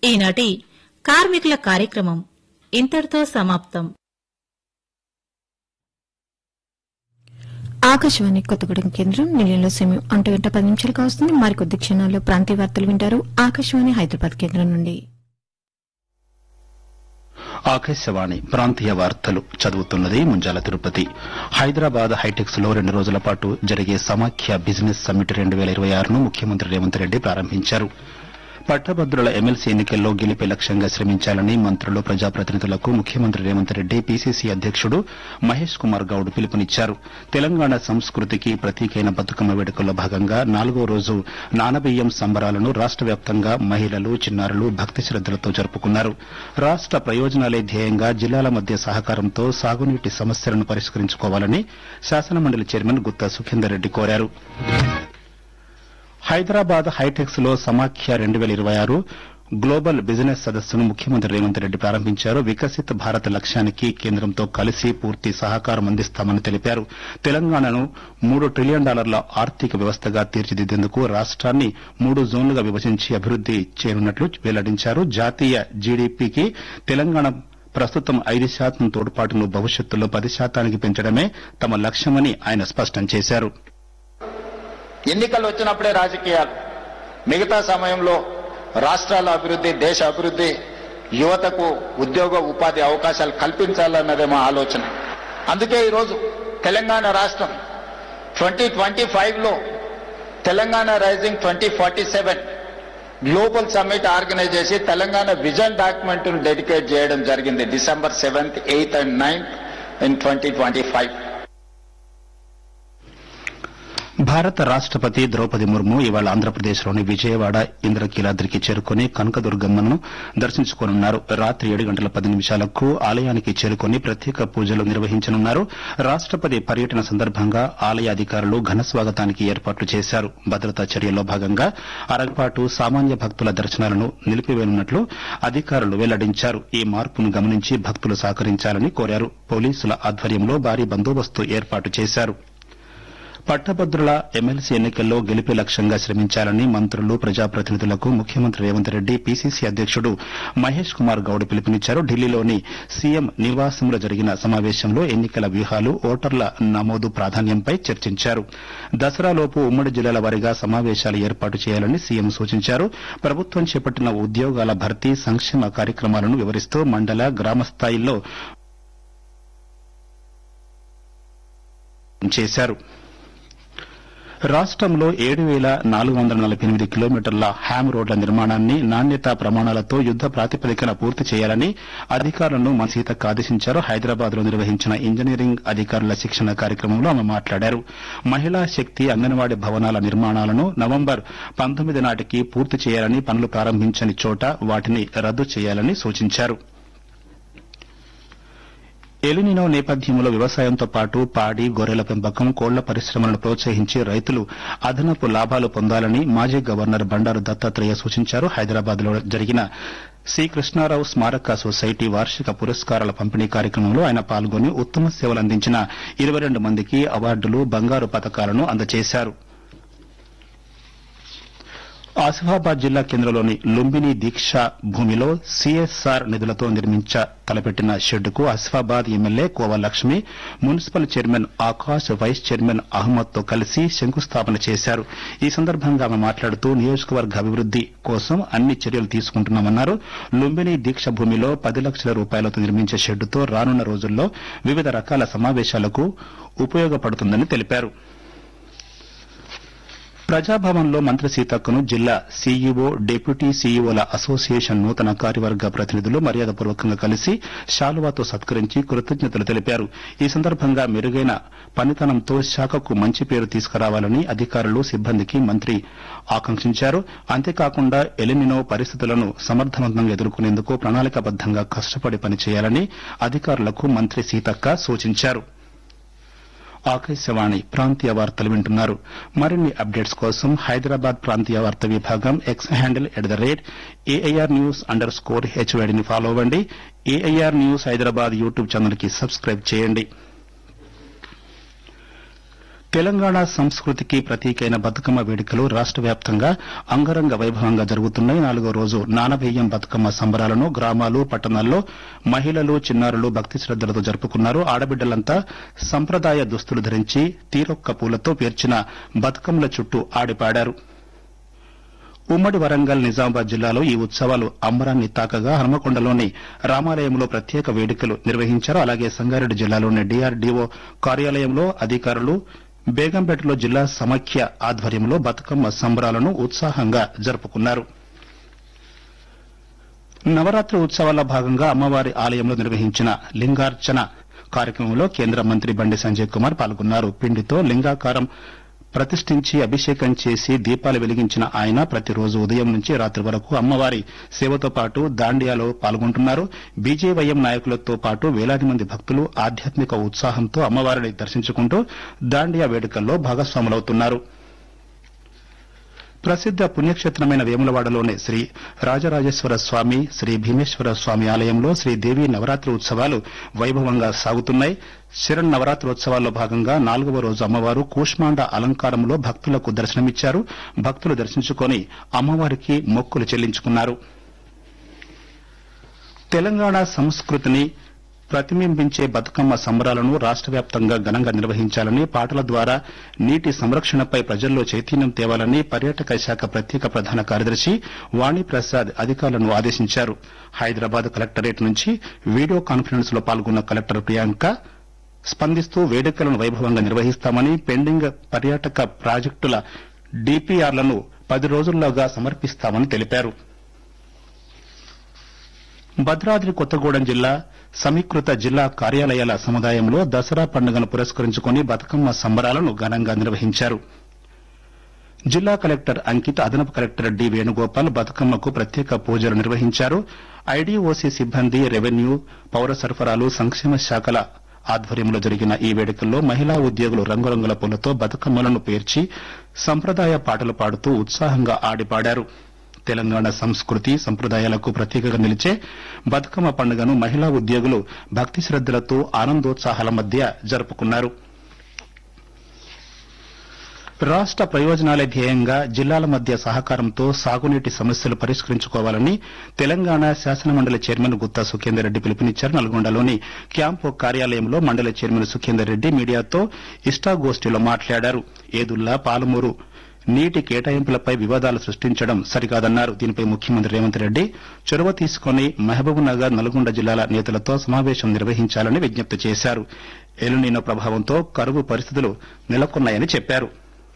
ఈనాటి కార్మికుల కార్యక్రమం ఇంతటితో సమాప్తం ఆకాశవాణి కొత్తగూడెం కేంద్రం నిలయంలో సమయం ఒంటి గంట పది నిమిషాలకు వస్తుంది మరికొద్ది క్షణాల్లో ప్రాంతీయ వార్తలు వింటారు ఆకాశవాణి హైదరాబాద్ కేంద్రం నుండి ఆకాశవాణి ప్రాంతీయ వార్తలు చదువుతున్నది ముంజాల తిరుపతి హైదరాబాద్ హైటెక్స్ లో రెండు రోజుల పాటు జరిగే సమాఖ్య బిజినెస్ సమ్మిట్ రెండు వేల ఇరవై ఆరును ముఖ్యమంత్రి రేవంత్ రెడ్డి ప్రారంభించారు పట్టభద్రుల ఎమ్మెల్సీ ఎన్నికల్లో గెలిపే లక్ష్యంగా శ్రమించాలని మంత్రులు ప్రజాప్రతినిధులకు ముఖ్యమంత్రి రేవంత్ రెడ్డి పీసీసీ అధ్యక్షుడు మహేష్ కుమార్ గౌడ్ పిలుపునిచ్చారు తెలంగాణ సంస్కృతికి ప్రతీకైన బతుకమ్మ వేడుకల్లో భాగంగా నాలుగో రోజు నానబియ్యం సంబరాలను రాష్ట వ్యాప్తంగా మహిళలు చిన్నారులు భక్తి శ్రద్దలతో జరుపుకున్నారు రాష్ట ప్రయోజనాలే ధ్యేయంగా జిల్లాల మధ్య సహకారంతో సాగునీటి సమస్యలను పరిష్కరించుకోవాలని శాసనమండలి చైర్మన్ గుత్తా సుఖేందర్ రెడ్డి కోరారు హైదరాబాద్ హైటెక్స్ లో సమాఖ్య రెండు వేల ఇరవై ఆరు గ్లోబల్ బిజినెస్ సదస్సును ముఖ్యమంత్రి రేవంత్ రెడ్డి ప్రారంభించారు వికసిత్ భారత్ లక్ష్యానికి కేంద్రంతో కలిసి పూర్తి సహకారం అందిస్తామని తెలిపారు తెలంగాణను మూడు ట్రిలియన్ డాలర్ల ఆర్థిక వ్యవస్థగా తీర్చిదిద్దేందుకు రాష్ట్రాన్ని మూడు జోన్లుగా విభజించి అభివృద్ది చేయనున్నట్లు వెల్లడించారు జాతీయ జీడీపీకి తెలంగాణ ప్రస్తుతం ఐదు శాతం తోడ్పాటును భవిష్యత్తులో పది శాతానికి పెంచడమే తమ లక్ష్యమని ఆయన స్పష్టం చేశారు ఎన్నికలు వచ్చినప్పుడే రాజకీయాలు మిగతా సమయంలో రాష్ట్రాల అభివృద్ధి దేశ అభివృద్ధి యువతకు ఉద్యోగ ఉపాధి అవకాశాలు కల్పించాలన్నదే మా ఆలోచన అందుకే ఈరోజు తెలంగాణ రాష్ట్రం ట్వంటీ ట్వంటీ ఫైవ్లో Telangana Rising twenty forty seven Global Summit organise చేసి తెలంగాణ విజన్ డాక్యుమెంట్ ను డెడికేట్ చేయడం జరిగింది December seventh eighth and ninth in twenty twenty five భారత రాష్టపతి ద్రౌపది ముర్ము ఇవాళ ఆంధ్రప్రదేశ్లోని విజయవాడ ఇంద్రకీలాద్రికి చేరుకుని కనకదుర్గమ్మను దర్శించుకోనున్నారు రాత్రి ఏడు గంటల పది నిమిషాలకు ఆలయానికి చేరుకుని ప్రత్యేక పూజలు నిర్వహించనున్నారు రాష్టపతి పర్యటన సందర్భంగా ఆలయ అధికారులు ఘన స్వాగతానికి ఏర్పాట్లు చేశారు భద్రతా చర్యల్లో భాగంగా అరగపాటు సామాన్య భక్తుల దర్శనాలను నిలిపివేయనున్నట్లు అధికారులు వెల్లడించారు ఈ మార్పును గమనించి భక్తులు సహకరించాలని కోరారు పోలీసుల ఆధ్వర్యంలో భారీ బందోబస్తు ఏర్పాటు చేశారు పట్టభద్రుల ఎమ్మెల్సీ ఎన్నికల్లో గెలిపే లక్ష్యంగా శ్రమించాలని మంత్రులు ప్రజాప్రతినిధులకు ముఖ్యమంత్రి రేవంత్ రెడ్డి పీసీసీ అధ్యక్షుడు మహేష్ కుమార్ గౌడ్ పిలుపునిచ్చారు ఢిల్లీలోని సీఎం నివాసంలో జరిగిన సమావేశంలో ఎన్నికల వ్యూహాలు ఓటర్ల నమోదు ప్రాధాన్యంపై చర్చించారు దసరాలోపు ఉమ్మడి జిల్లాల వారీగా సమావేశాలు ఏర్పాటు చేయాలని సీఎం సూచించారు ప్రభుత్వం చేపట్టిన ఉద్యోగాల భర్తీ సంక్షేమ కార్యక్రమాలను వివరిస్తూ మండల గ్రామ స్థాయిల్లో చేశారు రాష్టంలో ఏడు వేల నాలుగు వందల నలభై ఎనిమిది కిలోమీటర్ల హ్యామ్ రోడ్ల నిర్మాణాన్ని నాణ్యతా ప్రమాణాలతో యుద్ద ప్రాతిపదికన పూర్తి చేయాలని అధికారులను మన సీతక్క ఆదేశించారు హైదరాబాద్ లో నిర్వహించిన ఇంజనీరింగ్ అధికారుల శిక్షణ కార్యక్రమంలో ఆమె మాట్లాడారు మహిళా శక్తి అంగన్వాడీ భవనాల నిర్మాణాలను నవంబర్ పంతొమ్మిది నాటికి పూర్తి చేయాలని పనులు ప్రారంభించని చోట వాటిని రద్దు చేయాలని సూచించారు ఎలినినో నేపథ్యంలో వ్యవసాయంతో పాటు పాడి గొర్రెల పెంపకం కోళ్ల పరిశ్రమలను ప్రోత్సహించి రైతులు అదనపు లాభాలు పొందాలని మాజీ గవర్నర్ బండారు దత్తాత్రేయ సూచించారు హైదరాబాద్ లో జరిగిన సి కృష్ణారావు స్మారక సొసైటీ వార్షిక పురస్కారాల పంపిణీ కార్యక్రమంలో ఆయన పాల్గొని ఉత్తమ సేవలు అందించిన ఇరవై రెండు మందికి అవార్డులు బంగారు పతకాలను అందజేశారు ఆసిఫాబాద్ జిల్లా కేంద్రంలోని లుంబిని దీక్ష భూమిలో సీఎస్ఆర్ నిధులతో నిర్మించ తలపెట్టిన షెడ్డుకు Asifabad MLA Kova Lakshmi municipal chairman Akash vice chairman Ahmed తో కలిసి శంకుస్థాపన చేశారు ఈ సందర్భంగా ఆమె మాట్లాడుతూ నియోజకవర్గ అభివృద్ది కోసం అన్ని చర్యలు తీసుకుంటున్నామన్నారు లుంబిని దీక్ష భూమిలో పది లక్షల రూపాయలతో నిర్మించే షెడ్డుతో రానున్న రోజుల్లో వివిధ రకాల సమావేశాలకు ఉపయోగపడుతుందని తెలిపారు ప్రజాభవన్లో మంత్రి సీతక్కను జిల్లా సీఈఓ డిప్యూటీ సీఈఓల అసోసియేషన్ నూతన కార్యవర్గ ప్రతినిధులు మర్యాదపూర్వకంగా కలిసి శాలువాతో సత్కరించి కృతజ్ఞతలు తెలిపారు ఈ సందర్భంగా మెరుగైన పనితనంతో శాఖకు మంచి పేరు తీసుకురావాలని అధికారులు సిబ్బందికి మంత్రి ఆకాంక్షించారు అంతేకాకుండా ఎలిమినో పరిస్థితులను సమర్థవంతంగా ఎదుర్కొనేందుకు ప్రణాళికాబద్దంగా కష్టపడి పనిచేయాలని అధికారులకు మంత్రి సీతక్క సూచించారు ఆకాశవాణి ప్రాంతీయ వార్తలు వింటున్నారు మరిన్ని అప్డేట్స్ కోసం హైదరాబాద్ ప్రాంతీయ వార్తా విభాగం X handle at the rate AIR news underscore హెచ్వైడిని ఫాలో అవ్వండి AIR news Hyderabad YouTube channel కి సబ్స్క్రైబ్ చేయండి తెలంగాణ సంస్కృతికి ప్రతీకైన బతుకమ్మ వేడుకలు రాష్ట వ్యాప్తంగా అంగరంగ వైభవంగా జరుగుతున్నాయి నాలుగో రోజు నానబెయ్యం బతుకమ్మ సంబరాలను గ్రామాలు పట్టణాల్లో మహిళలు చిన్నారులు భక్తి శ్రద్దలతో జరుపుకున్నారు ఆడబిడ్డలంతా సంప్రదాయ దుస్తులు ధరించి తీరొక్క పూలతో పేర్చిన బతుకమ్మల చుట్టూ ఆడిపాడారు ఉమ్మడి వరంగల్ నిజామాబాద్ జిల్లాలో ఈ ఉత్సవాలు అంబరాన్ని తాకగా హనుమకొండలోని రామాలయంలో ప్రత్యేక వేడుకలు నిర్వహించారు అలాగే సంగారెడ్డి జిల్లాలోని డీఆర్డీఓ కార్యాలయంలో అధికారులు బేగంపేటలో జిల్లా సమాఖ్య ఆధ్వర్యంలో బతుకమ్మ సంబరాలను ఉత్సాహంగా జరుపుకున్నారు నవరాత్రి ఉత్సవాల్లో భాగంగా అమ్మవారి ఆలయంలో నిర్వహించిన లింగార్చన కార్యక్రమంలో కేంద్ర మంత్రి బండి సంజయ్ కుమార్ పాల్గొన్నారు పిండితో లింగాకారం ప్రతిష్ఠించి అభిషేకం చేసి దీపాలు వెలిగించిన ఆయన ప్రతిరోజు ఉదయం నుంచి రాత్రి వరకు అమ్మవారి సేవతో పాటు దాండియాలో పాల్గొంటున్నారు బీజేవైఎం నాయకులతో పాటు వేలాది మంది భక్తులు ఆధ్యాత్మిక ఉత్సాహంతో అమ్మవారిని దర్శించుకుంటూ దాండియా వేడుకల్లో భాగస్వాములవుతున్నారు ప్రసిద్ద పుణ్యక్షేత్రమైన వేములవాడలోని శ్రీ రాజరాజేశ్వర స్వామి శ్రీ భీమేశ్వర స్వామి ఆలయంలో శ్రీదేవి నవరాత్రి ఉత్సవాలు వైభవంగా సాగుతున్నాయి శరణ్ నవరాత్రోత్సవాల్లో భాగంగా నాలుగవ రోజు అమ్మవారు కూష్మాండ అలంకారంలో భక్తులకు దర్శనమిచ్చారు భక్తులు దర్శించుకొని అమ్మవారికి మొక్కులు చెల్లించుకున్నారు తెలంగాణ సంస్కృతిని ప్రతిబింబించే బతుకమ్మ సంబరాలను రాష్ట వ్యాప్తంగా ఘనంగా నిర్వహించాలని పాటల ద్వారా నీటి సంరక్షణపై ప్రజల్లో చైతన్యం తేవాలని పర్యాటక శాఖ ప్రత్యేక ప్రధాన కార్యదర్శి వాణిప్రసాద్ అధికారులను ఆదేశించారు హైదరాబాద్ కలెక్టరేట్ నుంచి వీడియో కాన్ఫరెన్స్ లో పాల్గొన్న కలెక్టర్ ప్రియాంక స్పందిస్తూ వేడుకలను వైభవంగా నిర్వహిస్తామని పెండింగ్ పర్యాటక ప్రాజెక్టుల డీపీఆర్లను పది రోజుల్లోగా సమర్పిస్తామని తెలిపారు భద్రాద్రి కొత్తగూడెం జిల్లా సమీకృత జిల్లా కార్యాలయాల సముదాయంలో దసరా పండుగను పురస్కరించుకుని బతుకమ్మ సంబరాలను ఘనంగా నిర్వహించారు జిల్లా కలెక్టర్ అంకిత్ అదనపు కలెక్టర్ డి వేణుగోపాల్ బతుకమ్మకు ప్రత్యేక పూజలు నిర్వహించారు ఐడీఓసీ సిబ్బంది రెవెన్యూ పౌర సరఫరాలు సంక్షేమ శాఖల ఆధ్వర్యంలో జరిగిన ఈ వేడుకల్లో మహిళా ఉద్యోగులు రంగురంగుల పూలతో బతుకమ్మలను పేర్చి సంప్రదాయ పాటలు పాడుతూ ఉత్సాహంగా ఆడిపాడారు తెలంగాణ సంస్కృతి సంప్రదాయాలకు ప్రతీకగా నిలిచే బతుకమ్మ పండుగను మహిళా ఉద్యోగులు భక్తి శ్రద్దలతో ఆనందోత్సాహాల మధ్య జరుపుకున్నారు రాష్ట ప్రయోజనాలే ధ్యేయంగా జిల్లాల మధ్య సహకారంతో సాగునీటి సమస్యలు పరిష్కరించుకోవాలని తెలంగాణ శాసనమండలి చైర్మన్ గుత్తా సుఖేందర్ రెడ్డి పిలుపునిచ్చారు నల్గొండలోని క్యాంపు కార్యాలయంలో మండలి చైర్మన్ సుఖేందర్ రెడ్డి మీడియాతో ఇష్టాగోష్ఠిలో మాట్లాడారు ఏదుల్లా పాలమూరు నీటి కేటాయింపులపై వివాదాలు సృష్టించడం సరికాదన్నారు దీనిపై ముఖ్యమంత్రి రేవంత్ రెడ్డి చొరవ తీసుకుని మహబూబ్ నగర్ నల్గొండ జిల్లాల నేతలతో సమావేశం నిర్వహించాలని విజ్ఞప్తి చేశారు ఎలునీనో ప్రభావంతో కరువు పరిస్థితులు నెలకొన్నాయని చెప్పారు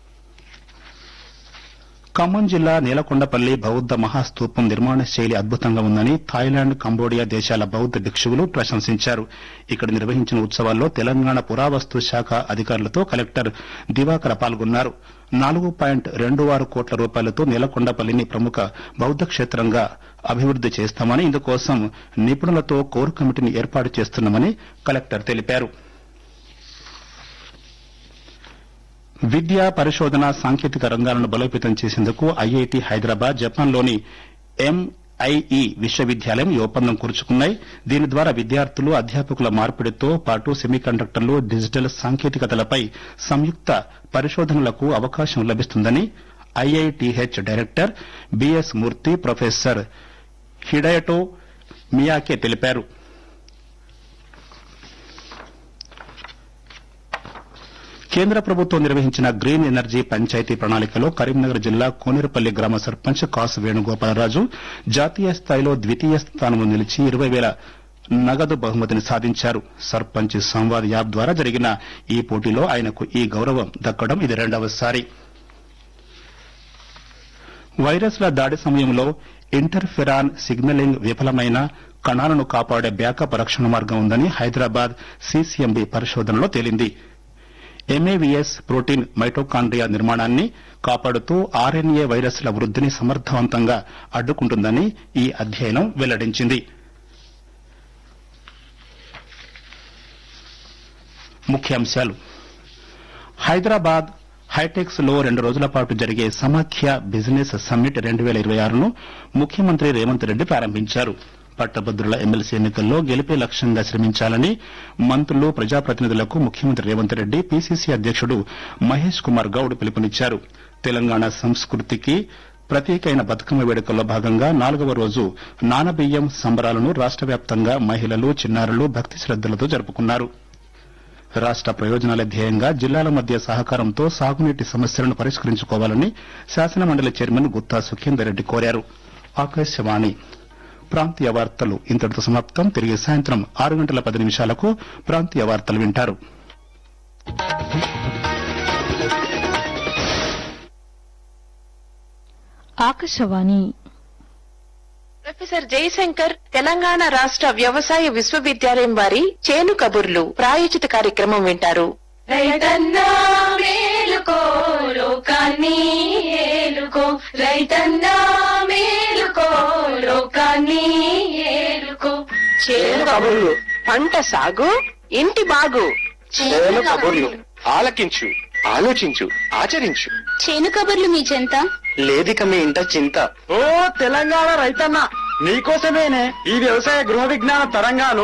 ఖమ్మం జిల్లా నీలకొండపల్లి బౌద్ద మహాస్తూపం నిర్మాణ శైలి అద్భుతంగా ఉందని థాయిలాండ్ కంబోడియా దేశాల బౌద్ద భిక్షువులు ప్రశంసించారు ఇక్కడ నిర్వహించిన ఉత్సవాల్లో తెలంగాణ పురావస్తు శాఖ అధికారులతో కలెక్టర్ దివాకర పాల్గొన్నారు నాలుగు పాయింట్ రెండు ఆరు కోట్ల రూపాయలతో నీలకొండపల్లిని ప్రముఖ బౌద్ద క్షేత్రంగా అభివృద్ది చేస్తామని ఇందుకోసం నిపుణులతో కోర్ కమిటీని ఏర్పాటు చేస్తున్నామని కలెక్టర్ తెలిపారు విద్య పరిశోధన సాంకేతిక రంగాలను బలోపేతం చేసేందుకు ఐఐటి హైదరాబాద్ జపాన్లోని ఎంఐఈ విశ్వవిద్యాలయం ఈ ఒప్పందం కూర్చుకున్నాయి దీని ద్వారా విద్యార్థులు అధ్యాపకుల మార్పిడితో పాటు సెమీకండక్టర్లు డిజిటల్ సాంకేతికతలపై సంయుక్త పరిశోధనలకు అవకాశం లభిస్తుందని IITH director BS Murthy professor హిడయటో మియాకే తెలిపారు కేంద్ర ప్రభుత్వం నిర్వహించిన గ్రీన్ ఎనర్జీ పంచాయతీ ప్రణాళికలో కరీంనగర్ జిల్లా కోనేరుపల్లి గ్రామ సర్పంచ్ కాసు వేణుగోపాలరాజు జాతీయ స్థాయిలో ద్వితీయ స్థానంలో నిలిచి ఇరవై వేల నగదు బహుమతిని సాధించారు సర్పంచ్ సంవాద్ యాప్ ద్వారా జరిగిన ఈ పోటీలో ఆయనకు ఈ గౌరవం దక్కడం ఇది రెండవసారి వైరస్ల దాడి సమయంలో ఇంటర్ఫెరాన్ సిగ్నలింగ్ విఫలమైన కణాలను కాపాడే బ్యాకప్ రక్షణ మార్గం ఉందని హైదరాబాద్ సీసీఎంబీ పరిశోధనలో తేలింది ఎంఏవిఎస్ ప్రోటీన్ మైటోకాండ్రియా నిర్మాణాన్ని కాపాడుతూ ఆర్ఎన్ఏ వైరస్ల వృద్దిని సమర్థవంతంగా అడ్డుకుంటుందని ఈ అధ్యయనం వెల్లడించింది ముఖ్యాంశాలు హైదరాబాద్ హైటెక్స్ లో రెండు రోజుల పాటు జరిగే సమాఖ్య బిజినెస్ సమ్మిట్ రెండు వేల ఇరవై ఆరును ముఖ్యమంత్రి రేవంత్ రెడ్డి ప్రారంభించారు పట్టభద్రుల ఎమ్మెల్సీ ఎన్నికల్లో గెలిపే లక్ష్యంగా శ్రమించాలని మంత్రులు ప్రజాప్రతినిధులకు ముఖ్యమంత్రి రేవంత్ రెడ్డి పీసీసీ అధ్యక్షుడు మహేష్ కుమార్ గౌడ్ పిలుపునిచ్చారు తెలంగాణ సంస్కృతికి ప్రత్యేకైన బతుకమ్మ వేడుకల్లో భాగంగా నాలుగవ రోజు నానబియ్యం సంబరాలను రాష్ట వ్యాప్తంగా మహిళలు చిన్నారులు భక్తి శ్రద్దలతో జరుపుకున్నారు రాష్ట ప్రయోజనాల ధ్యేయంగా జిల్లాల మధ్య సహకారంతో సాగునీటి సమస్యలను పరిష్కరించుకోవాలని శాసనమండలి చైర్మన్ గుత్తా సుఖేందర్ రెడ్డి కోరారు ఆకాశవాణి ప్రాంతీయ వార్తలు ఇంతటితో సమాప్తం తిరిగి సాయంత్రం ఆరు గంటల పది నిమిషాలకు ప్రాంతీయ వార్తలు వింటారు ఆకాశవాణి ప్రొఫెసర్ జయశంకర్ తెలంగాణ రాష్ట్ర వ్యవసాయ విశ్వవిద్యాలయం వారి చేను కబుర్లు ప్రాయోజిత కార్యక్రమం వింటారు రైతన్నా మేలుకో లోకాన్ని ఏలుకో రైతన్నా మేలుకో లోకాన్ని ఏలుకో చేను కబుర్లు పంట సాగు ఇంటి బాగు చేను కబుర్లు ఆలకించు ఆలోచించు ఆచరించు చేను కబుర్లు మీ చెంత లేదిక మీ ఇంట చింత ఓ తెలంగాణ రైతన్న నీకోసమేనే ఈ వ్యవసాయ గృహ విజ్ఞాన తరంగాలు